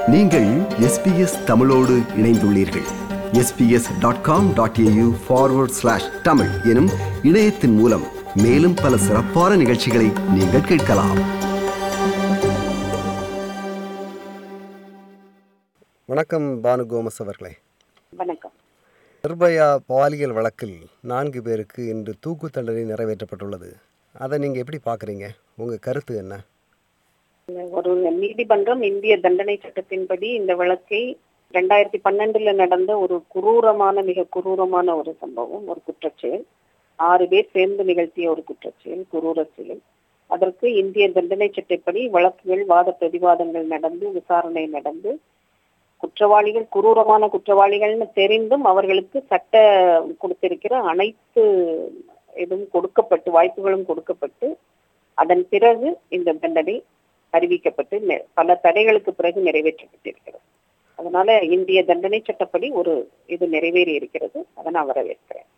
நீங்கள் எஸ்பிஎஸ் தமிழோடு இணைந்துள்ளீர்கள் SBS dot com dot AU forward slash Tamil எனும் இணையத்தின் மூலம் மேலும் பல சிறப்பான நிகழ்ச்சிகளை நீங்கள் கேட்கலாம் வணக்கம் பானு கோமஸ் அவர்களே வணக்கம் நிர்பயா பாலியல் வழக்கில் நான்கு பேருக்கு இன்று தூக்கு தண்டனை நிறைவேற்றப்பட்டுள்ளது அதை நீங்கள் எப்படி பார்க்குறீங்க உங்கள் கருத்து என்ன ஒரு நீதிமன்றம் இந்திய தண்டனை சட்டத்தின்படி இந்த வழக்கை ரெண்டாயிரத்தி பன்னெண்டுல நடந்த ஒரு குரூரமான மிக குரூரமான ஒரு சம்பவம் ஒரு குற்றச்செயல் ஆறு பேர் சேர்ந்து நிகழ்த்திய ஒரு குற்றச்செயல் குரூர செயல் அதற்கு இந்திய தண்டனை சட்டப்படி வழக்குகள் வாத பிரதிவாதங்கள் நடந்து விசாரணை நடந்து குற்றவாளிகள் குரூரமான குற்றவாளிகள்னு தெரிந்தும் அவர்களுக்கு சட்ட கொடுத்திருக்கிற அனைத்து இதுவும் கொடுக்கப்பட்டு வாய்ப்புகளும் கொடுக்கப்பட்டு அதன் பிறகு இந்த தண்டனை அறிவிக்கப்பட்டு நெ- பல தடைகளுக்கு பிறகு நிறைவேற்றப்பட்டிருக்கிறது அதனால இந்திய தண்டனை சட்டப்படி ஒரு இது நிறைவேறி இருக்கிறது அதை நான் வரவேற்கிறேன்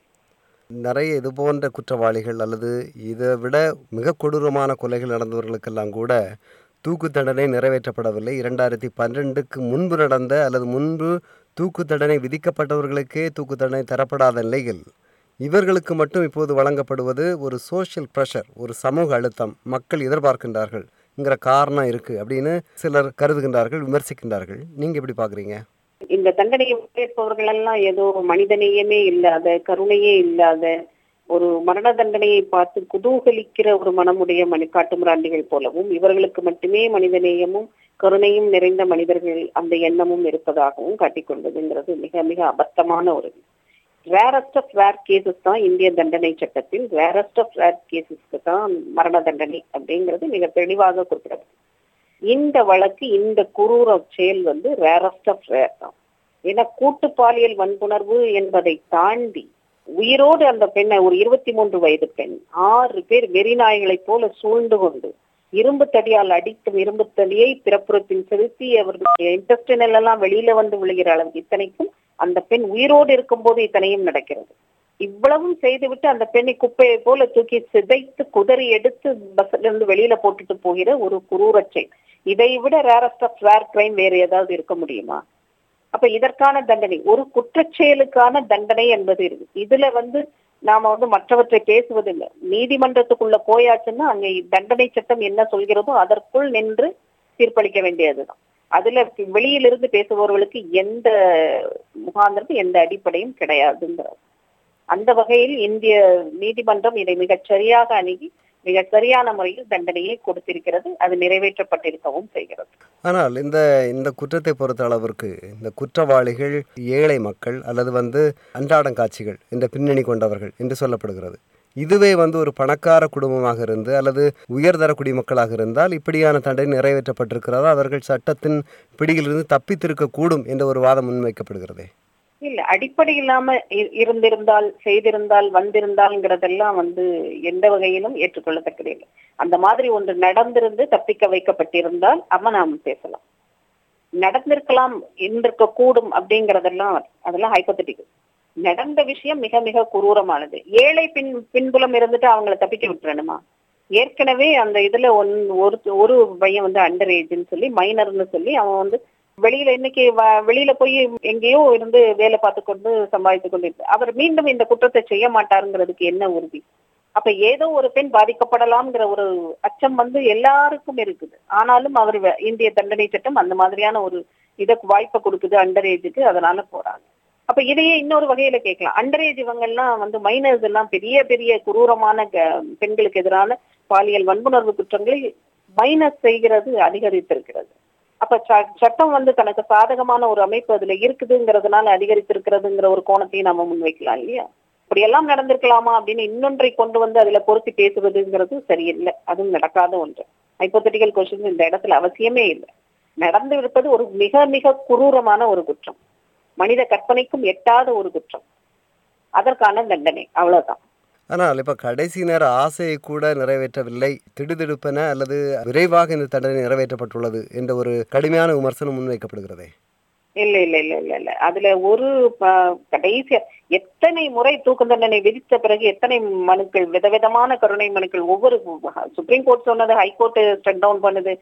நிறைய இது போன்ற குற்றவாளிகள் அல்லது இதை விட மிக கொடூரமான கொலைகள் நடந்தவர்களுக்கெல்லாம் கூட தூக்கு தண்டனை நிறைவேற்றப்படவில்லை இரண்டாயிரத்தி பன்னிரெண்டுக்கு முன்பு நடந்த அல்லது முன்பு தூக்கு தண்டனை விதிக்கப்பட்டவர்களுக்கே தூக்கு தண்டனை தரப்படாத நிலையில் இவர்களுக்கு மட்டும் இப்போது வழங்கப்படுவது ஒரு சோஷியல் ப்ரெஷர் ஒரு சமூக அழுத்தம் மக்கள் எதிர்பார்க்கின்றார்கள் ங்கிற காரணம் இருக்குது அப்படின்னு சிலர் கருதுகின்றார்கள் விமர்சிக்கின்றார்கள் நீங்கள் எப்படி பார்க்குறீங்க இந்த தண்டனையை வரவேற்பவர்கள் எல்லாம் ஏதோ மனிதநேயமே இல்லாத கருணையே இல்லாத ஒரு மரண தண்டனையை பார்த்து குதூகலிக்கிற ஒரு மனமுடைய மணி காட்டுமிராண்டிகள் போலவும் இவர்களுக்கு மட்டுமே மனிதநேயமும் கருணையும் நிறைந்த மனிதர்கள் அந்த எண்ணமும் இருப்பதாகவும் காட்டிக்கொண்டதுங்கிறது மிக மிக அபத்தமான ஒரு ரேரஸ்ட் ஆஃப் ரேர் கேசஸ் தான் இந்திய தண்டனை சட்டத்தில் ரேரஸ்ட் ஆஃப் ரேர் கேசஸ்க்கு தான் மரண தண்டனை அப்படிங்கிறது மிக தெளிவாக குறிப்பிடப்படும் இந்த வழக்கு இந்த குரூர செயல் வந்து ரேரஸ்ட் ஆஃப் ரேர் தான் ஏன்னா கூட்டு பாலியல் வன்புணர்வு என்பதை தாண்டி உயிரோடு அந்த பெண்ணை ஒரு இருபத்தி மூன்று வயது பெண் ஆறு பேர் வெறிநாய்களைப் போல சூழ்ந்து கொண்டு இரும்பு தடியால் அடித்தும் இரும்பு தடியை பிறப்புறத்தில் செலுத்தி அவர்களுடைய இன்டெஸ்டினல் எல்லாம் வெளியில வந்து விழுகிற அளவுக்கு இத்தனைக்கும் அந்த பெண் உயிரோடு இருக்கும்போது இத்தனையும் நடக்கிறது இவ்வளவும் செய்துவிட்டு அந்த பெண்ணை குப்பையை போல தூக்கி சிதைத்து குதறி எடுத்து பஸ்ல இருந்து வெளியில போட்டுட்டு போகிற ஒரு குரூரச் செயல் இதை விட ரேரஸ்ட் ஆஃப் ரேர் கிரைம் வேற ஏதாவது இருக்க முடியுமா அப்ப இதற்கான தண்டனை ஒரு குற்றச்செயலுக்கான தண்டனை என்பது இருக்கு இதுல வந்து நாம வந்து மற்றவற்றை பேசுவதில்லை நீதிமன்றத்துக்குள்ள போயாச்சுன்னா அங்க தண்டனை சட்டம் என்ன சொல்கிறதோ அதற்குள் நின்று தீர்ப்பளிக்க வேண்டியதுதான் அதுல வெளியிலிருந்து பேசுபவர்களுக்கு எந்த முகாந்திரமும் எந்த அடிப்படையும் கிடையாதுங்கிறது அந்த வகையில் இந்திய நீதிமன்றம் இதை மிகச் சரியாக அணுகி மிக சரியான முறையில் தண்டனையை கொடுத்திருக்கிறது அது நிறைவேற்றப்பட்டிருக்கவும் செய்கிறது ஆனால் இந்த இந்த குற்றத்தை பொறுத்த அளவிற்கு இந்த குற்றவாளிகள் ஏழை மக்கள் அல்லது வந்து அன்றாடம் காட்சிகள் இந்த பின்னணி கொண்டவர்கள் என்று சொல்லப்படுகிறது இதுவே வந்து ஒரு பணக்கார குடும்பமாக இருந்து அல்லது உயர்தர குடிமக்களாக இருந்தால் இப்படியான தண்டனை நிறைவேற்றப்பட்டிருக்கிறதா அவர்கள் சட்டத்தின் பிடியிலிருந்து தப்பித்திருக்க கூடும் என்ற ஒரு வாதம் முன்வைக்கப்படுகிறதே இல்ல அடிப்படை இல்லாம இ- இருந்திருந்தால் செய்திருந்தால் வந்திருந்தால்ங்கிறதெல்லாம் வந்து எந்த வகையிலும் ஏற்றுக்கொள்ளத்தக்கது இல்லை அந்த மாதிரி ஒன்று நடந்திருந்து தப்பிக்க வைக்கப்பட்டிருந்தால் அப்ப நாம் பேசலாம் நடந்திருக்கலாம் இருந்திருக்க கூடும் அப்படிங்கறதெல்லாம் அதெல்லாம் ஹைப்போதட்டிக்கல் நடந்த விஷயம் மிக மிக குரூரமானது ஏழை பின் பின்புலம் இருந்துட்டு அவங்கள தப்பிக்க விட்டுறணுமா ஏற்கனவே அந்த இதுல ஒன் ஒரு ஒரு பையன் வந்து அண்டர் ஏஜ்னு சொல்லி மைனர்னு சொல்லி அவன் வந்து வெளியில இன்னைக்கு வ- வெளியில போய் எங்கேயோ இருந்து வேலை பார்த்து கொண்டு சம்பாதித்து கொண்டு இருக்கு. அவர் மீண்டும் இந்த குற்றத்தை செய்ய மாட்டாருங்கிறதுக்கு என்ன உறுதி அப்ப ஏதோ ஒரு பெண் பாதிக்கப்படலாம்ங்கிற ஒரு அச்சம் வந்து எல்லாருக்கும் இருக்குது ஆனாலும் அவர் வ- இந்திய தண்டனை சட்டம் அந்த மாதிரியான ஒரு இதற்கு வாய்ப்பை கொடுக்குது அண்டர் ஏஜுக்கு அதனால போறாங்க அப்ப இதையே இன்னொரு வகையில கேட்கலாம் அண்டர் ஏஜ் இவங்க எல்லாம் வந்து மைனர்ஸ் எல்லாம் பெரிய பெரிய குரூரமான க- பெண்களுக்கு எதிரான பாலியல் வன்புணர்வு குற்றங்களை மைனஸ் செய்கிறது அதிகரித்திருக்கிறது அப்ப ச- சட்டம் வந்து தனக்கு சாதகமான ஒரு அமைப்பு அதுல இருக்குதுங்கிறதுனால அதிகரித்திருக்கிறதுங்கிற ஒரு கோணத்தையும் நம்ம முன்வைக்கலாம் இல்லையா இப்படி எல்லாம் நடந்திருக்கலாமா அப்படின்னு இன்னொன்றை கொண்டு வந்து அதுல பொருத்தி பேசுவதுங்கிறது சரியில்லை அதுவும் நடக்காத ஒன்று ஹைப்போதட்டிக்கல் கொஸ்டின் இந்த இடத்துல அவசியமே இல்லை நடந்து இருப்பது ஒரு மிக மிக குரூரமான ஒரு குற்றம் மனித கற்பனைக்கும் எட்டாத ஒரு குற்றம் அதற்கான தண்டனை அவ்வளவுதான் ஆனால் இப்போ கடைசி நேர ஆசையை கூட நிறைவேற்றவில்லை திடுதிடுப்பென அல்லது விரைவாக இந்த தண்டனை நிறைவேற்றப்பட்டுள்ளது என்ற ஒரு கடுமையான விமர்சனம் முன்வைக்கப்படுகிறதே இல்ல இல்ல இல்ல இல்ல இல்ல அதுல ஒரு ப- கடைசியா எத்தனை முறை தூக்கு தண்டனை விதித்த பிறகு எத்தனை மனுக்கள் விதவிதமான கருணை மனுக்கள் ஒவ்வொரு சுப்ரீம் கோர்ட் சொன்னது ஹைகோர்ட் ஸ்ட்ரக் டவுன் பண்ணுது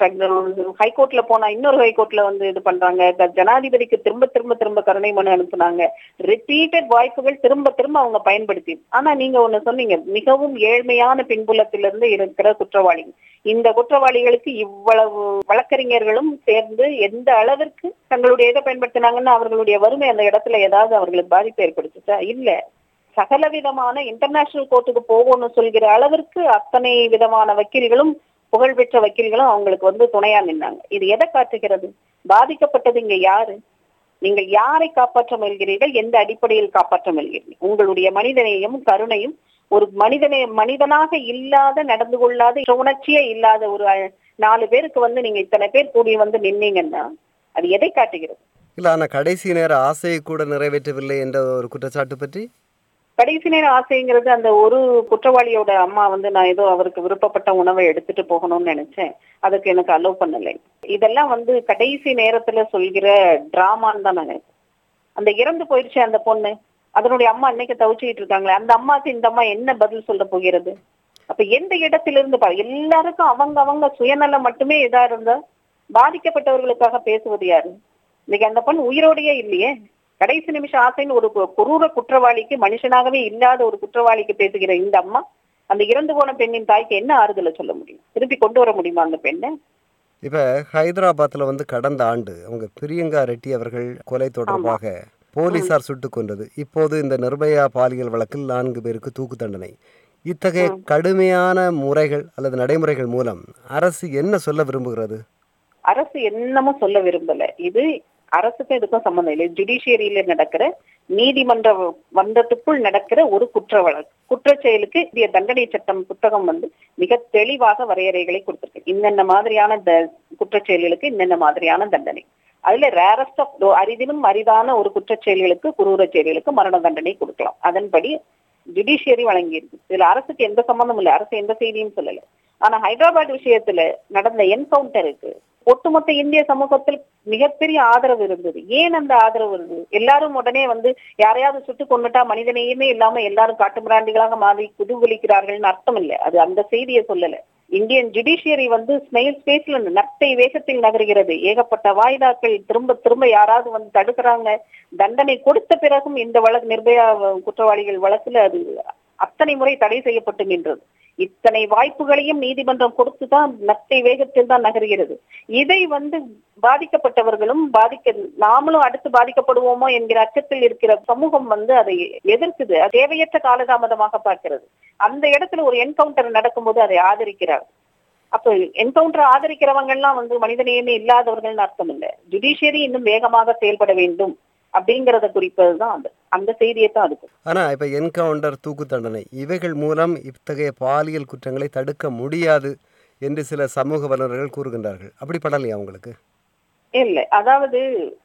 ஹைகோர்ட்ல போனா இன்னொரு ஹைகோர்ட்ல வந்து இது பண்றாங்க க- ஜனாதிபதிக்கு திரும்ப திரும்ப திரும்ப கருணை மனு அனுப்புனாங்க ரிப்பீட்டட் வாய்ப்புகள் திரும்ப திரும்ப அவங்க பயன்படுத்தி ஆனா நீங்க ஒண்ணு சொன்னீங்க மிகவும் ஏழ்மையான பின்புலத்திலிருந்து இருக்கிற குற்றவாளி இந்த குற்றவாளிகளுக்கு இவ்வளவு வழக்கறிஞர்களும் சேர்ந்து எந்த அளவிற்கு தங்களுடைய இதை பயன்படுத்தினாங்கன்னா அவர்களுடைய வறுமை அந்த இடத்துல ஏதாவது அவர்களுக்கு பாதிப்பு ஏற்படுத்துச்சா இல்ல சகல விதமான இன்டர்நேஷனல் கோர்ட்டுக்கு போகணும்னு சொல்கிற அளவிற்கு அத்தனை விதமான வக்கீல்களும் புகழ்பெற்ற வக்கீல்களும் அவங்களுக்கு வந்து துணையா நின்னாங்க இது எதை காட்டுகிறது பாதிக்கப்பட்டது இங்க யாரு நீங்கள் யாரை காப்பாற்ற முயல்கிறீர்கள் எந்த அடிப்படையில் காப்பாற்ற முயல்கிறீர்கள் உங்களுடைய மனிதநேயம் கருணையும் ஒரு மனிதனே மனிதனாக இல்லாத நடந்து கொள்ளாத உணர்ச்சியே இல்லாத ஒரு அஹ், நாலு பேருக்கு வந்து நீங்க இத்தனை பேர் கூடி வந்து நின்னீங்கன்னா அது எதை காட்டுகிறது இல்லை ஆனால் கடைசி நேர ஆசையை கூட நிறைவேற்றவில்லை என்ற ஒரு குற்றச்சாட்டு பற்றி கடைசி நேர ஆசைங்கிறது அந்த ஒரு குற்றவாளியோட அம்மா வந்து நான் ஏதோ அவருக்கு விருப்பப்பட்ட உணவை எடுத்துட்டு போகணும்னு நினைச்சேன் அதுக்கு எனக்கு அலோவ் பண்ணலை இதெல்லாம் வந்து கடைசி நேரத்துல சொல்கிற டிராமான்னு தான் நான் நினைக்கிறேன் அந்த இறந்து போயிடுச்சு அந்த பொண்ணு அதனுடைய அம்மா இன்னைக்கு தவிச்சுக்கிட்டு இருக்காங்களே அந்த அம்மாக்கு இந்த அம்மா என்ன பதில் சொல்ல போகிறது அப்ப எந்த இடத்திலிருந்து பா எல்லாருக்கும் அவங்க அவங்க சுயநலம் மட்டுமே இதா இருந்தா பாதிக்கப்பட்டவர்களுக்காக பேசுவது யாரு இன்னைக்கு அந்த பொண்ணு உயிரோடையே இல்லையே கடைசி நிமிஷம் ஆசைன்னு ஒரு கு- குரூர குற்றவாளிக்கு மனுஷனாகவே இல்லாத ஒரு குற்றவாளிக்கு பேசுகிற இந்த அம்மா அந்த இறந்து போன பெண்ணின் தாய்க்கு என்ன ஆறுதலை சொல்ல முடியும் திருப்பி கொண்டு வர முடியுமா அந்த பெண்ணை இப்போ ஹைதராபாத்தில் வந்து கடந்த ஆண்டு அவங்க பிரியங்கா ரெட்டி அவர்கள் கொலை தொடர்பாக போலீசார் சுட்டுக் கொண்டது இப்போது இந்த நிர்பயா பாலியல் வழக்கில் நான்கு பேருக்கு தூக்கு தண்டனை இத்தகைய கடுமையான முறைகள் அல்லது நடைமுறைகள் மூலம் அரசு என்ன சொல்ல விரும்புகிறது அரசு என்னமோ சொல்ல விரும்பல இது அரசுக்கும் இதுக்கும் சம்பந்தம் இல்லை ஜுடிஷியரியில நடக்கிற நீதிமன்ற மன்றத்துக்குள் நடக்கிற ஒரு குற்ற வழக்கு குற்றச் செயலுக்கு இந்திய தண்டனை சட்டம் புத்தகம் வந்து மிக தெளிவாக வரையறைகளை கொடுத்திருக்கு இன்னென்ன மாதிரியான த- குற்றச் செயல்களுக்கு இன்னென்ன மாதிரியான தண்டனை அதுல ரேரஸ்ட் ஆஃப் அரிதிலும் அரிதான ஒரு குற்றச் செயல்களுக்கு குரூர செயல்களுக்கு மரண தண்டனை கொடுக்கலாம் அதன்படி ஜுடிஷியரி வழங்கியிருக்கு இதுல அரசுக்கு எந்த சம்பந்தமும் இல்லை அரசு எந்த செய்தியும் சொல்லல ஆனா ஹைதராபாத் விஷயத்துல நடந்த என்கவுண்டருக்கு ஒட்டுமொத்த இந்திய சமூகத்தில் மிகப்பெரிய ஆதரவு இருந்தது ஏன் அந்த ஆதரவு இருந்தது எல்லாரும் உடனே வந்து யாரையாவது சுட்டு கொண்டுட்டா மனிதநேயமே இல்லாம எல்லாரும் காட்டுமிராண்டிகளாக மாறி குதூகலிக்கிறார்கள்னு அர்த்தம் இல்லை அது அந்த செய்தியை சொல்லல இந்தியன் ஜுடிஷியரி வந்து ஸ்னெயில் ஸ்பேஸ்ல நத்தை வேகத்தில் நகர்கிறது ஏகப்பட்ட வாய்தாக்கள் திரும்ப திரும்ப யாராவது வந்து தடுக்கிறாங்க தண்டனை கொடுத்த பிறகும் இந்த வழக்கு நிர்பயா குற்றவாளிகள் வழக்குல அது அத்தனை முறை தடை செய்யப்பட்டு நின்றது இத்தனை வாய்ப்புகளையும் நீதிமன்றம் கொடுத்துதான் நத்தை வேகத்தில் தான் நகர்கிறது இதை வந்து பாதிக்கப்பட்டவர்களும் பாதிக்க நாமளும் அடுத்து பாதிக்கப்படுவோமோ என்கிற அச்சத்தில் இருக்கிற சமூகம் வந்து அதை எதிர்க்குது அது தேவையற்ற காலதாமதமாக பார்க்கிறது அந்த இடத்துல ஒரு என்கவுண்டர் நடக்கும்போது அதை ஆதரிக்கிறார் அப்ப என்கவுண்டர் ஆதரிக்கிறவங்க எல்லாம் வந்து மனிதநேயமே இல்லாதவர்கள்னு அர்த்தம் இல்லை ஜுடிஷியரி இன்னும் வேகமாக செயல்பட வேண்டும் அப்படிங்கறத குறிப்பதுதான் அந்த அந்த செய்தியை தான் அதுக்கு ஆனால் இப்போ என்கவுண்டர் தூக்கு தண்டனை இவைகள் மூலம் இத்தகைய பாலியல் குற்றங்களை தடுக்க முடியாது என்று சில சமூக வல்லுநர்கள் கூறுகின்றார்கள் அப்படி படலையா உங்களுக்கு இல்ல அதாவது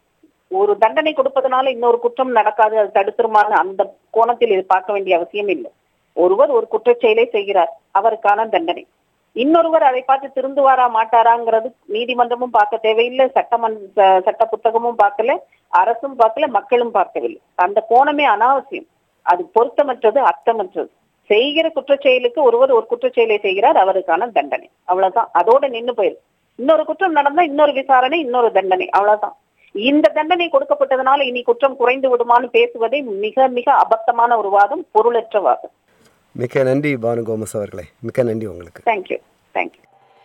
ஒரு தண்டனை கொடுப்பதனால இன்னொரு குற்றம் நடக்காது அது தடுத்துருமான்னு அந்த கோணத்தில் இது பார்க்க வேண்டிய அவசியம் இல்லை ஒருவர் ஒரு குற்றச் செயலை செய்கிறார் அவருக்கான தண்டனை இன்னொருவர் அதை பார்த்து திருந்துவாரா மாட்டாராங்கிறது நீதிமன்றமும் பார்க்க தேவையில்லை சட்டமன்ற சட்ட புத்தகமும் பார்க்கல அரசும் பார்க்கல மக்களும் பார்க்கவில்லை அந்த கோணமே அனாவசியம் அது பொருத்தமற்றது அர்த்தமற்றது செய்கிற குற்றச் செயலுக்கு ஒருவர் ஒரு குற்றச் செயலை செய்கிறார் அவருக்கான தண்டனை அவ்வளவுதான் அதோட நின்னு போயிருக்கு இன்னொரு குற்றம் நடந்தா இன்னொரு விசாரணை இன்னொரு தண்டனை அவ்வளவுதான் இந்த தண்டனை கொடுக்கப்பட்டதனால இனி குற்றம் குறைந்து விடுமான்னு பேசுவதே மிக மிக அபத்தமான ஒரு வாதம் பொருளற்ற வாதம் மிக்க நன்றி பானு கோமஸ் அவர்களே மிக்க நன்றி உங்களுக்கு தேங்க்யூ தேங்க்யூ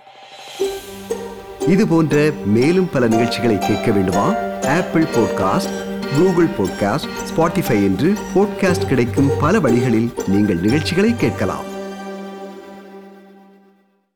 இது போன்ற மேலும் பல நிகழ்ச்சிகளை கேட்க வேண்டுமா Apple podcast Google podcast Spotify என்று பாட்காஸ்ட் கிடைக்கும் பல வழிகளில் நீங்கள் நிகழ்ச்சிகளை கேட்கலாம்